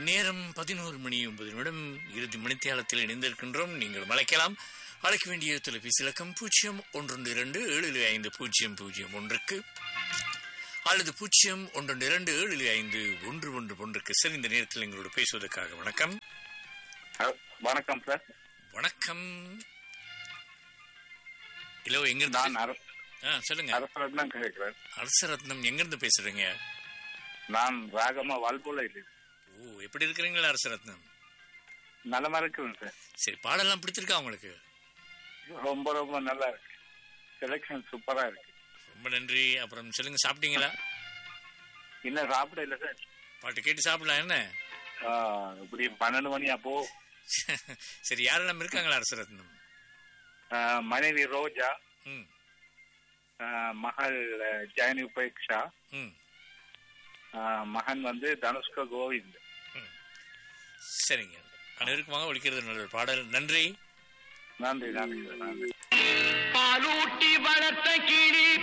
நேரம் பதினோரு மணி ஒன்பது நிமிடம் இறுதி மணித்தியாலத்தில் இணைந்திருக்கின்றோம் நீங்கள் அழைக்கலாம் அழைக்க வேண்டிய தொலைபேசி இலக்கம் பூஜ்ஜியம் ஒன்று இரண்டு ஏழு ஐந்து பூஜ்ஜியம் பூஜ்ஜியம் ஒன்றுக்கு அல்லது பூஜ்ஜியம் ஒன்று இரண்டு ஏழு ஐந்து ஒன்று ஒன்று ஒன்றுக்கு சரி இந்த நேரத்தில் எங்களோடு பேசுவதற்காக வணக்கம் அஹ், வணக்கம் சார் வணக்கம் ஹலோ எங்க நான் இருந்து அரசு ஆ சொல்லுங்க அரசரத்னம் கேட்கிறேன் அரசரத்னம் எங்க இருந்து பேசுறீங்க நான் ராகமா வால்போல இல்லை ஓ எப்படி இருக்கிறீங்களா அரசரத்னம் நலமா இருக்கிறேன் சார் சரி பாடலாம் பிடிச்சிருக்கா உங்களுக்கு ரொம்ப ரொம்ப நல்லா இருக்கு செலெக்ஷன் சூப்பரா இருக்கு ரொம்ப நன்றி அப்புறம் சொல்லுங்க சாப்பிட்டீங்களா இன்னும் சாப்பிட இல்லை சார் பாட்டு கேட்டு சாப்பிடலாம் என்ன ஆஹ், இப்படி பன்னெண்டு மணி அப்போ சரி யாரெல்லாம் இருக்காங்களா அரசரத்னம் ஆஹ், மனைவி ரோஜா ம் ஆஹ், மகள் அஹ், ஜெயனி உபேக்ஷா ம் ஆஹ், மகன் வந்து தனுஷ்க கோவிந்த் சரிங்க அனைவருக்குமாக ஒழிக்கிறது நல்ல ஒரு பாடல் நன்றி நன்றி நன்றி சார் நன்றி பாலூட்டி வளர்த்த கிளி